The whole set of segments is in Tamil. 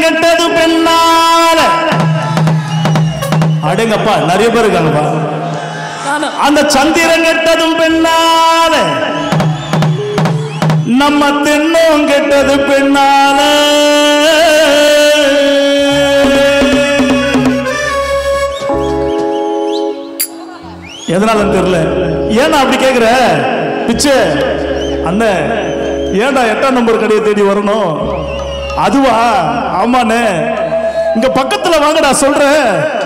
கெட்டது பெண்ணால அடேங்கப்பா நிறைய பேர் இருக்காங்கப்பா அந்த சந்திரன் கெட்டதும் பெண்ணால நம்ம தென்னும் கெட்டது பெண்ணால எதனால தெரியல ஏன்னா அப்படி கேக்குற பிச்சை அண்ணன் ஏன்டா எட்டாம் நம்பர் கடையை தேடி வரணும் அதுவா ஆமாண்ணே இங்க பக்கத்துல வாங்கடா சொல்றேன்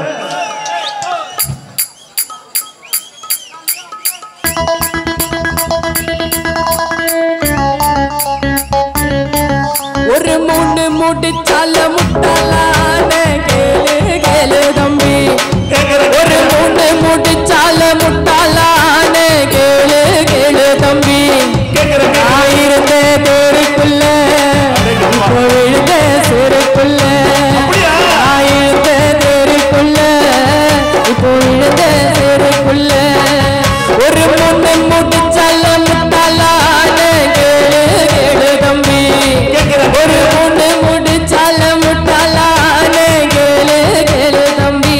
ஒரு மூணு முடிச்சால முட்டாளான கேளு கேளு தம்பி ஒரு மூணு முடிச்சால முட்டாளான கேளு கேளு தம்பி நான் இருந்த பேருக்குள்ள இப்போ விழுந்த சிறுக்குள்ள நான் இருந்த பேருக்குள்ள இப்போ விழுந்த சிறுக்குள்ள ஒரு மூணு முடிச்சால முட்டாளான கேளு கேளு தம்பி ஒரு பொண்ணு முடிச்சால முட்டாளான கேளு கேளு தம்பி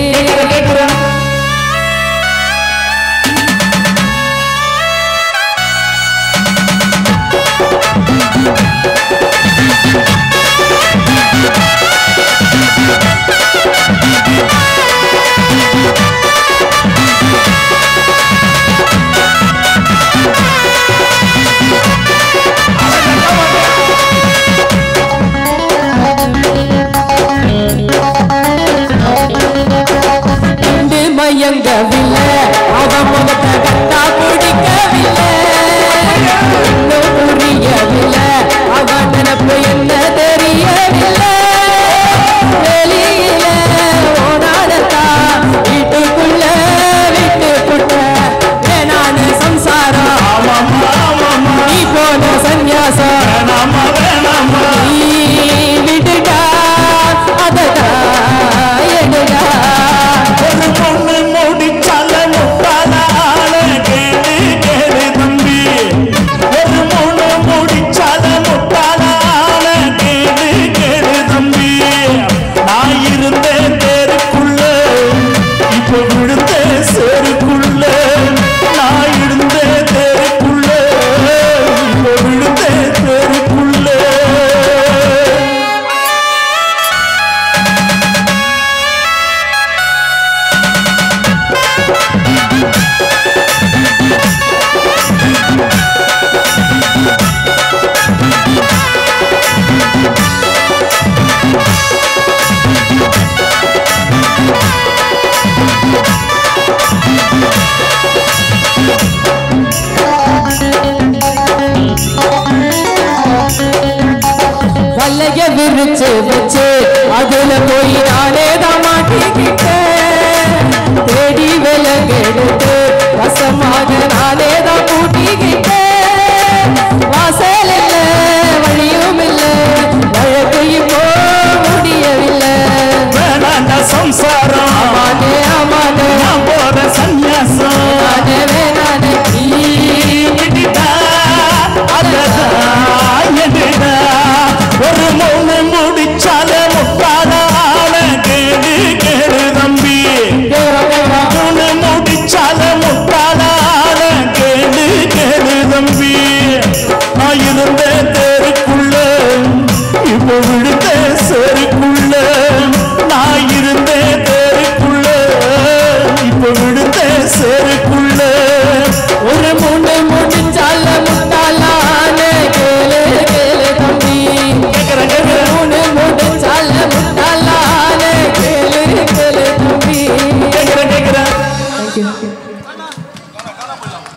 கண்டு மயங்கவில்லை அவன் முகத்தை கட்டா பிடிக்கவில்லை இன்னும் புரியவில்லை அவன் நினப்பு என்ன தெரியவில்லை வெளியில ஓனாடத்தா வீட்டுக்குள்ள விட்டு புட்ட வேணான சம்சாரம் நீ போன சந்நியாசம் நீ விடுடா அதடா எடுடா ஒரு பொண்ணு முடிச்சால முட்டாளால கேளு கேளு தம்பி ஒரு பொண்ணு முடிச்சால முட்டாளால கேளு கேளு தம்பி நான் இருந்தேன் தேருக்குள்ள இப்போ விழுந்தேன் சேருக்குள்ள நான் இருந்தேன் தேருக்குள்ள இப்போ விழுந்தேன் தேருக்குள்ள வல்லைய விரிச்சு வச்சு அதுல போய் நானே தான் மாட்டிக்கிட்டேன் தேடி விலங்கெடுத்து வசமாக நானே தான் கூட்டிக்கிட்டேன் வாசல் இல்ல வழியும் இல்ல வழக்கு இப்போ முடியவில்லை வேணாண்டா சம்சாரம் ஆமானே ஆமானே நான் போற சந்நியாசம் நானே வேணானே நீ விட்டுட்டா, அதடா, எடுடா. ஒரு மூணு முடிச்சா